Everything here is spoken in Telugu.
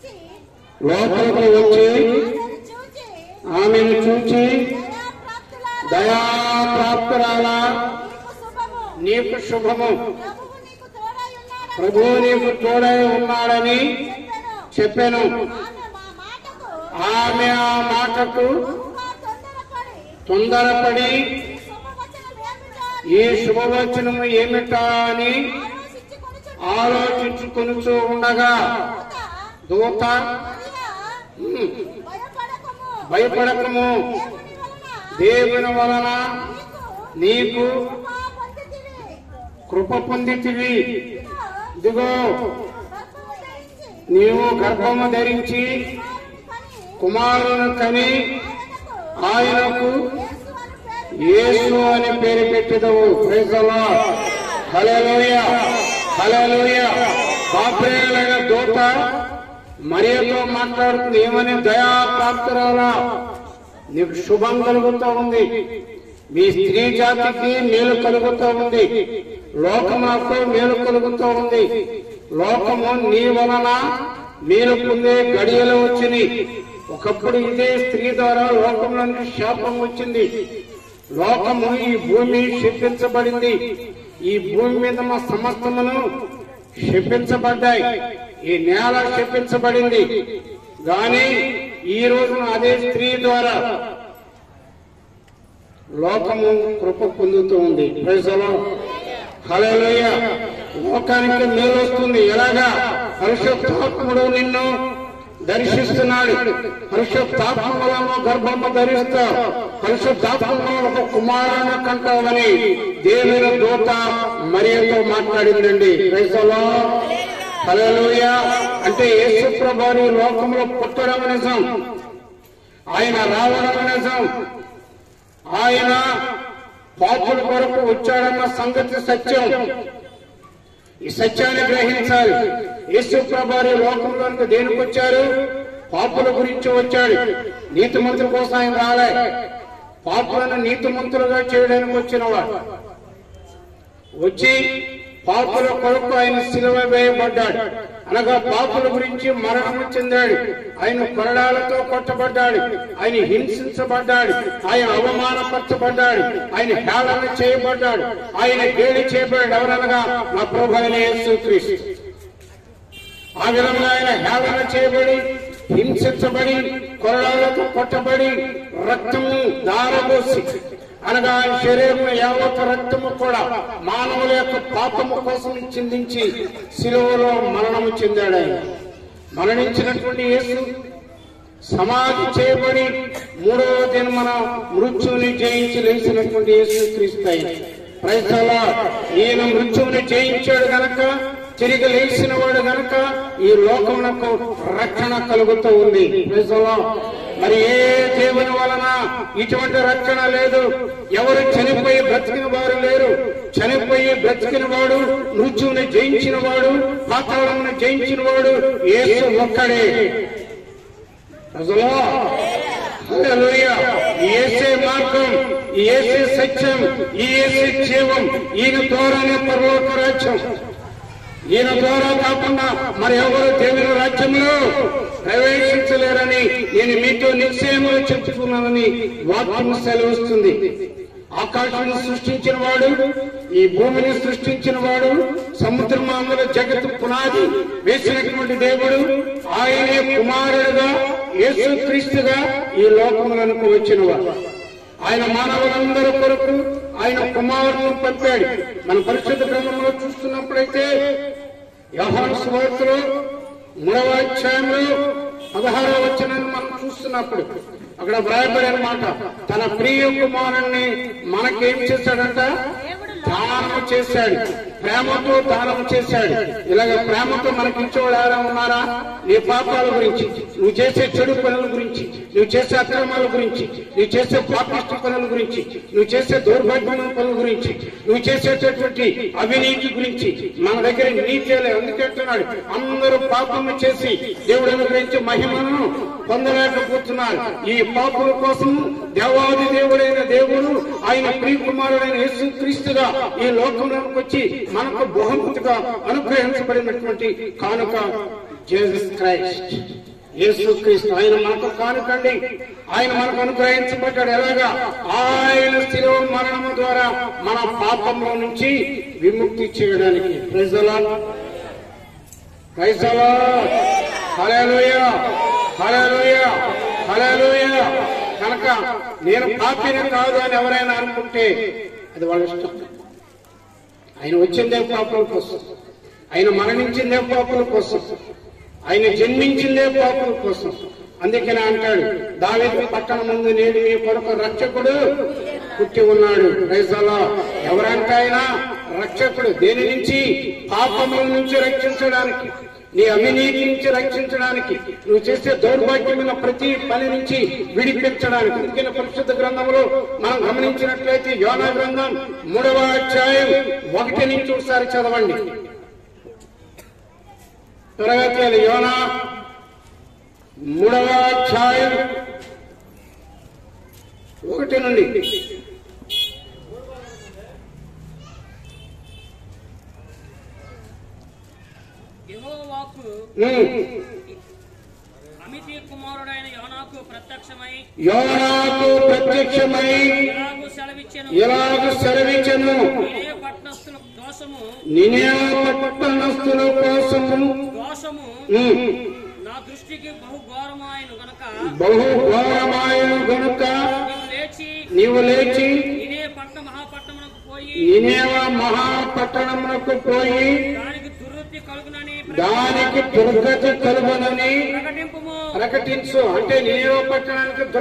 వచ్చి లోపలికి వచ్చి ఆమెను చూచి ఆమెను చూచి దయాప్రాప్తులారా, దయాప్రాప్తురాల నీకు శుభము నీకు శుభము ప్రభువు నీకు తోడై ఉన్నాడని ప్రభువు నీకు తోడై ఉన్నాడని చెప్పెను. చెప్పాను ఆమె మా మాటకు ఆమె ఆ మాటకు బహుగా తొందరపడి తొందరపడి ఈ శుభవచనం ఏమిటో అని ఈ శుభవచనము ఏమిటా అని ఆలోచించుకొనుచుండెను. ఆలోచించుకొనుచూ ఉండగా దూత దూత మరియా, "ఉమ్, భయపడకము భయపడకము దేవుని వలన దేవుని వలన నీకు నీకు కృప పొందితివి. కృప పొందితివి ఇదిగో, ఇదిగో గర్భము ధరించి నీవు గర్భము ధరించి కుమారుని కని కుమారుని కని ఆయనకు ఆయనకు యేసు అని పేరు యేసు అని పేరు పెట్టెదవు ప్రైజలా హల్లెలూయ హల్లెలూయ గాబ్రియేలైన దూత మరియతో మాట్లాడుతుంది ఏమని దయా ప్రాప్తురాలా నీకు శుభం కలుగుతూ ఉంది మీ స్త్రీ జాతికి మేలు కలుగుతూ ఉంది లోకములకు మేలు కలుగుతూ ఉంది లోకము నీ వలన మేలు పొందే గడియలు వచ్చింది ఒకప్పుడు ఇదే స్త్రీ ద్వారా లోకంలోనికి శాపం వచ్చింది లోకము ఈ భూమి శపించబడింది ఈ భూమి మీద మా సమస్తమును శపించబడ్డాయి ఈ నేల శపించబడింది గాని ఈ రోజున అదే స్త్రీ ద్వారా లోకము కృప పొందుతూ ఉంది ప్రజలు హలోయ లోకానికి మేలు వస్తుంది ఎలాగా పరిశుద్ధాత్ముడు నిన్ను దర్శిస్తున్నాడు పరిశుద్ధాత్మలను గర్భము ధరిస్తా పరిశుద్ధాత్మలో ఒక కుమారుని కంటావని దేవుని దూత మరియతో మాట్లాడిందండి ప్రజలో హలోయ అంటే యేసు ప్రభు లోకంలో పుట్టడం నిజం ఆయన రావడం నిజం ఆయన పాపుల కొరకు వచ్చాడన్న సంగతి సత్యం ఈ సత్యాన్ని గ్రహించాలి యేసు ప్రభారి లోకంలోనికి దేనికి వచ్చారు పాపుల గురించి వచ్చాడు నీతిమంతుల కోసం ఆయన రాలే పాపులను నీతిమంతులుగా చేయడానికి వచ్చినవాడు వచ్చి పాపుల కొరకు ఆయన సిలువ వేయబడ్డాడు అనగా పాపుల గురించి మరణము చెందాడు ఆయన కొరడాలతో కొట్టబడ్డాడు ఆయన హింసించబడ్డాడు ఆయన అవమానపరచబడ్డాడు ఆయన హేళన చేయబడ్డాడు ఆయన గేలి చేయబడ్డాడు ఎవరనగా నా ప్రభు అయిన యేసుక్రీస్తు ఆ విధంగా ఆయన హేళన చేయబడి హింసించబడి కొరడాలతో కొట్టబడి రక్తము దారబోసి అనగా ఆయన శరీరం యావత్ రక్తము కూడా మానవుల యొక్క పాపము కోసం చిందించి శిలువలో మరణము చెందాడు ఆయన మరణించినటువంటి యేసు సమాధి చేయబడి మూడవ దినమన మృత్యువుని జయించి లేచినటువంటి యేసు క్రీస్తు ఆయన ప్రజల ఈయన మృత్యువుని జయించాడు గనక తిరిగి లేచిన వాడు గనక ఈ లోకమునకు రక్షణ కలుగుతూ ఉంది ప్రజల మరి ఏ దేవుని వలన ఇటువంటి రక్షణ లేదు ఎవరు చనిపోయి బ్రతికిన వారు లేరు చనిపోయి బ్రతికిన వాడు మృత్యువుని జయించిన వాడు పాతాళమును జయించిన వాడు యేసు ఒక్కడే ప్రజలా హల్లెలూయా. ఈ యేసే మార్గం ఈ యేసే సత్యం ఈ యేసే జీవం ఈయన ద్వారానే పరలోక రాజ్యం ఈయన ద్వారా కాకుండా మరి ఎవరు దేవుని రాజ్యంలో ప్రవేశించలేరని నేను మీతో నిశ్చయముగా చెప్తున్నానని వాక్యం సెలవుస్తుంది ఆకాశాన్ని సృష్టించిన వాడు ఈ భూమిని సృష్టించిన వాడు సముద్రం అందులో జగత్తు పునాది వేసినటువంటి దేవుడు ఆయనే కుమారుడుగా యేసు క్రీస్తుగా ఈ లోకములకు వచ్చినవాడు ఆయన మానవులందరి కొరకు ఆయన కుమారులను పంపాడు మన పరిశుద్ధ గ్రంథంలో చూస్తున్నప్పుడైతే యోహాను సువార్తలో మూడవ అధ్యాయంలో పదహారవ వచనాన్ని మనం చూస్తున్నప్పుడు అక్కడ వ్రాయబడిన మాట తన ప్రియ కుమారుణ్ణి మనకేం చేశాడంట దానం చేశాడు ప్రేమతో దానం చేశాడు ఇలాగ ప్రేమతో మనకి ఇచ్చేవాడు ఎవరైనా ఉన్నారా నీ పాపాల గురించి నువ్వు చేసే చెడు పనుల గురించి నువ్వు చేసే అక్రమాల గురించి నువ్వు చేసే పాపిష్ట పనుల గురించి నువ్వు చేసే దౌర్భాగ్యమైన పనుల గురించి నువ్వు చేసేటటువంటి అవినీతి గురించి మన దగ్గర నీతి లేదు అందుకంటున్నాడు అందరూ పాపము చేసి దేవుడు అనుగ్రహించే మహిమను పొందలేకపోతున్నారు ఈ పాపుల కోసం దేవాది దేవుడైన దేవుడు ఆయన ప్రియ కుమారుడైన యేసు క్రీస్తుగా ఈ లోకంలోకి వచ్చి మనకు బహుమతిగా అనుగ్రహించబడినటువంటి కానుక జీసస్ క్రైస్ట్ యేసు క్రీస్తు ఆయన మనకు కానుకండి ఆయన మనకు అనుగ్రహించబడ్డాడు ఎలాగా ఆయన శిలువ మరణము ద్వారా మన పాపంలో నుంచి విముక్తి చేయడానికి ప్రజలా క్రైస్తవా హల్లెలూయ హల్లెలూయ హల్లెలూయ కనుక నేను పాపిని కాదు అని ఎవరైనా అనుకుంటే అది వాళ్ళ ఇష్టం ఆయన వచ్చిందే పాపల కోసం ఆయన మరణించిందే పాపల కోసం ఆయన జన్మించిందే పాపల కోసం అందుకనే అంటాడు దావేది పట్టణ ముందు నేను మీ కొరకు రక్షకుడు పుట్టి ఉన్నాడు రైజాలా ఎవరంటే ఆయన రక్షకుడు దేని నుంచి పాపముల నుంచి రక్షించడానికి నీ అవినీతి నుంచి రక్షించడానికి నువ్వు చేసే దౌర్భాగ్యమైన ప్రతి పని నుంచి విడిపించడానికి అందుకని పరిశుద్ధ గ్రంథంలో మనం గమనించినట్లయితే యోనా గ్రంథం మూడవ అధ్యాయం ఒకటి నుంచి ఒకసారి చదవండి త్వరగా చేయాలి యోనా మూడవ అధ్యాయం ఒకటి నుండి యెహోవాకు ఉమ్. అమితి కుమారుడైన యోనాకు ప్రత్యక్షమై యోనాకు ప్రత్యక్షమై ఇలాగు సెలవిచ్చెను ఇలాగ సెలవించను ఇదే పట్టణస్థుల దోషము నినే పట్టణస్థుల కోసము దోషము ఉమ్, నా దృష్టికి బహు ఘోరమాయను గనక బహు ఘోరమాయను గనుక నీవు లేచి నీవు లేచి ఇదే పట్ట మహాపట్టణమునకు పోయి నినేవ మహాపట్టణమునకు పోయి దానికి దుర్వృత్తి కలుగునని దానికి దుర్గతి కలుగునని ప్రకటింపుము ప్రకటించు అంటే నినేవ పట్టణానికి